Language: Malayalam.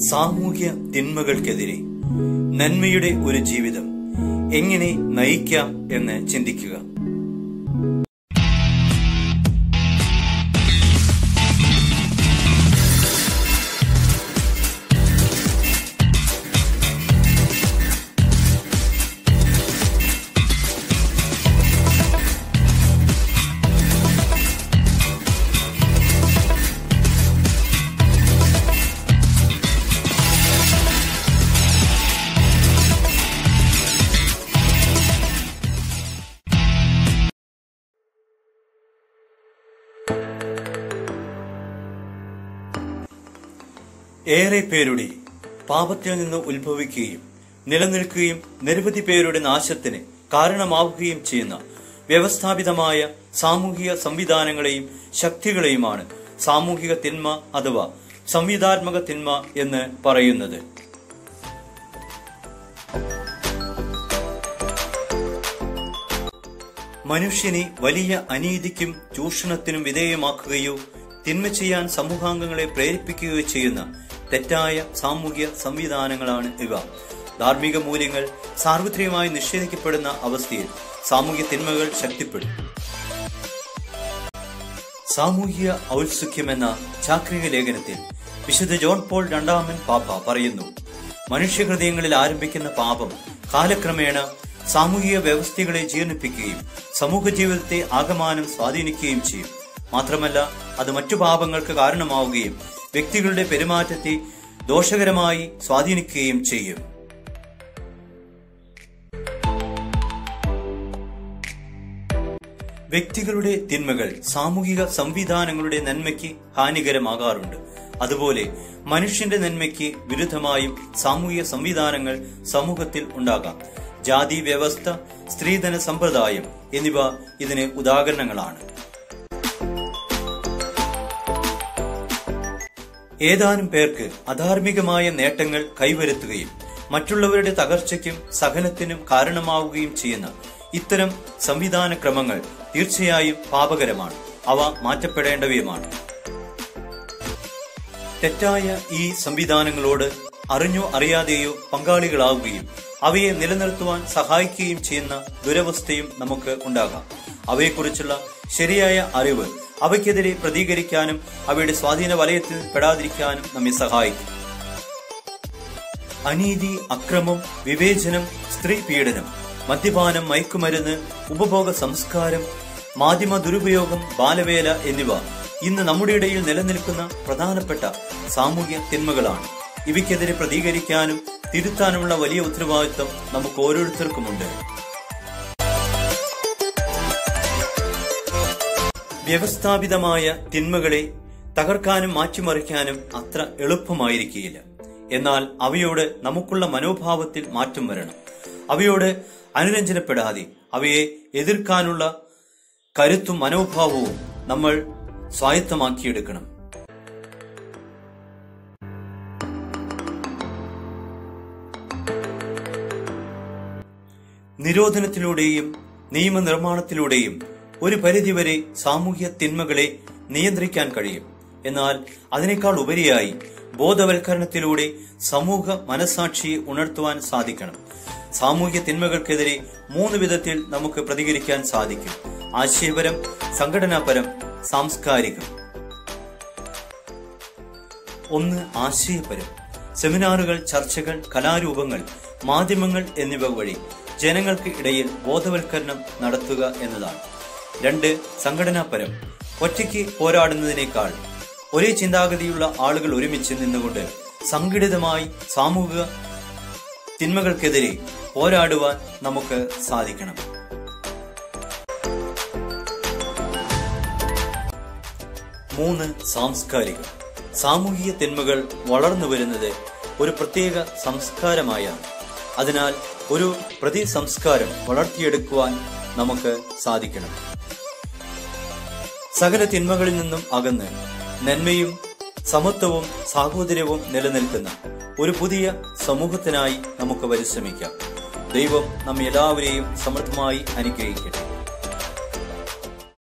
സാമൂഹ്യ തിന്മകൾക്കെതിരെ നന്മയുടെ ഒരു ജീവിതം എങ്ങനെ നയിക്കാം എന്ന് ചിന്തിക്കുക ഏറെ പേരുടെ പാപത്തിൽ നിന്ന് ഉത്ഭവിക്കുകയും നിലനിൽക്കുകയും നിരവധി പേരുടെ നാശത്തിന് കാരണമാവുകയും ചെയ്യുന്ന വ്യവസ്ഥാപിതമായ സാമൂഹിക സംവിധാനങ്ങളെയും ശക്തികളെയുമാണ് സാമൂഹിക തിന്മ അഥവാ സംവിധാത്മക തിന്മ എന്ന് പറയുന്നത് മനുഷ്യനെ വലിയ അനീതിക്കും ചൂഷണത്തിനും വിധേയമാക്കുകയോ തിന്മ ചെയ്യാൻ സമൂഹാംഗങ്ങളെ പ്രേരിപ്പിക്കുകയോ ചെയ്യുന്ന തെറ്റായ സാമൂഹ്യ സംവിധാനങ്ങളാണ് ഇവ ധാർമ്മിക മൂല്യങ്ങൾ സാർവത്രികമായി നിഷേധിക്കപ്പെടുന്ന അവസ്ഥയിൽ സാമൂഹ്യ തിന്മകൾ ശക്തിപ്പെടും സാമൂഹിക ഔത്സുഖ്യം എന്ന ചാക്രിക ലേഖനത്തിൽ വിശുദ്ധ ജോൺ പോൾ രണ്ടാമൻ പാപ്പ പറയുന്നു മനുഷ്യഹൃദയങ്ങളിൽ ആരംഭിക്കുന്ന പാപം കാലക്രമേണ സാമൂഹിക വ്യവസ്ഥകളെ ജീർണിപ്പിക്കുകയും സമൂഹ ജീവിതത്തെ ആകമാനം സ്വാധീനിക്കുകയും ചെയ്യും മാത്രമല്ല അത് മറ്റു പാപങ്ങൾക്ക് കാരണമാവുകയും വ്യക്തികളുടെ പെരുമാറ്റത്തെ ദോഷകരമായി സ്വാധീനിക്കുകയും ചെയ്യും വ്യക്തികളുടെ തിന്മകൾ സാമൂഹിക സംവിധാനങ്ങളുടെ നന്മയ്ക്ക് ഹാനികരമാകാറുണ്ട് അതുപോലെ മനുഷ്യന്റെ നന്മയ്ക്ക് വിരുദ്ധമായും സാമൂഹിക സംവിധാനങ്ങൾ സമൂഹത്തിൽ ഉണ്ടാകാം ജാതി വ്യവസ്ഥ സ്ത്രീധന സമ്പ്രദായം എന്നിവ ഇതിന് ഉദാഹരണങ്ങളാണ് ഏതാനും പേർക്ക് അധാർമികമായ നേട്ടങ്ങൾ കൈവരുത്തുകയും മറ്റുള്ളവരുടെ തകർച്ചയ്ക്കും സഹനത്തിനും കാരണമാവുകയും ചെയ്യുന്ന ഇത്തരം സംവിധാന ക്രമങ്ങൾ തീർച്ചയായും പാപകരമാണ് അവ മാറ്റപ്പെടേണ്ടവയുമാണ് തെറ്റായ ഈ സംവിധാനങ്ങളോട് അറിഞ്ഞോ അറിയാതെയോ പങ്കാളികളാവുകയും അവയെ നിലനിർത്തുവാൻ സഹായിക്കുകയും ചെയ്യുന്ന ദുരവസ്ഥയും നമുക്ക് ഉണ്ടാകാം അവയെക്കുറിച്ചുള്ള ശരിയായ അറിവ് അവയ്ക്കെതിരെ പ്രതികരിക്കാനും അവയുടെ സ്വാധീന വലയത്തിൽ പെടാതിരിക്കാനും നമ്മെ സഹായിക്കും അനീതി അക്രമം വിവേചനം സ്ത്രീ പീഡനം മദ്യപാനം മയക്കുമരുന്ന് ഉപഭോഗ സംസ്കാരം മാധ്യമ ദുരുപയോഗം ബാലവേല എന്നിവ ഇന്ന് നമ്മുടെ ഇടയിൽ നിലനിൽക്കുന്ന പ്രധാനപ്പെട്ട സാമൂഹ്യ തിന്മകളാണ് ഇവയ്ക്കെതിരെ പ്രതികരിക്കാനും തിരുത്താനുമുള്ള വലിയ ഉത്തരവാദിത്വം നമുക്ക് ഓരോരുത്തർക്കുമുണ്ട് വ്യവസ്ഥാപിതമായ തിന്മകളെ തകർക്കാനും മാറ്റിമറിക്കാനും അത്ര എളുപ്പമായിരിക്കുകയില്ല എന്നാൽ അവയോട് നമുക്കുള്ള മനോഭാവത്തിൽ മാറ്റം വരണം അവയോട് അനുരഞ്ജനപ്പെടാതെ അവയെ എതിർക്കാനുള്ള കരുത്തും മനോഭാവവും നമ്മൾ സ്വായത്തമാക്കിയെടുക്കണം നിരോധനത്തിലൂടെയും നിയമനിർമ്മാണത്തിലൂടെയും ഒരു പരിധിവരെ സാമൂഹ്യ തിന്മകളെ നിയന്ത്രിക്കാൻ കഴിയും എന്നാൽ അതിനേക്കാൾ ഉപരിയായി ബോധവൽക്കരണത്തിലൂടെ സമൂഹ മനസാക്ഷിയെ ഉണർത്തുവാൻ സാധിക്കണം സാമൂഹ്യ തിന്മകൾക്കെതിരെ മൂന്ന് വിധത്തിൽ നമുക്ക് പ്രതികരിക്കാൻ സാധിക്കും ആശയപരം സംഘടനാപരം സാംസ്കാരികം ഒന്ന് ആശയപരം സെമിനാറുകൾ ചർച്ചകൾ കലാരൂപങ്ങൾ മാധ്യമങ്ങൾ എന്നിവ വഴി ജനങ്ങൾക്ക് ഇടയിൽ ബോധവൽക്കരണം നടത്തുക എന്നതാണ് രണ്ട് സംഘടനാപരം ഒറ്റയ്ക്ക് പോരാടുന്നതിനേക്കാൾ ഒരേ ചിന്താഗതിയുള്ള ആളുകൾ ഒരുമിച്ച് നിന്നുകൊണ്ട് സംഘടിതമായി സാമൂഹിക തിന്മകൾക്കെതിരെ പോരാടുവാൻ നമുക്ക് സാധിക്കണം മൂന്ന് സാംസ്കാരികം സാമൂഹിക തിന്മകൾ വളർന്നു വരുന്നത് ഒരു പ്രത്യേക സംസ്കാരമായാണ് അതിനാൽ ഒരു പ്രതി സംസ്കാരം വളർത്തിയെടുക്കുവാൻ നമുക്ക് സാധിക്കണം സകല തിന്മകളിൽ നിന്നും അകന്ന് നന്മയും സമത്വവും സാഹോദര്യവും നിലനിൽക്കുന്ന ഒരു പുതിയ സമൂഹത്തിനായി നമുക്ക് പരിശ്രമിക്കാം ദൈവം നമ്മെ എല്ലാവരെയും സമൃദ്ധമായി അനുഗ്രഹിക്കട്ടെ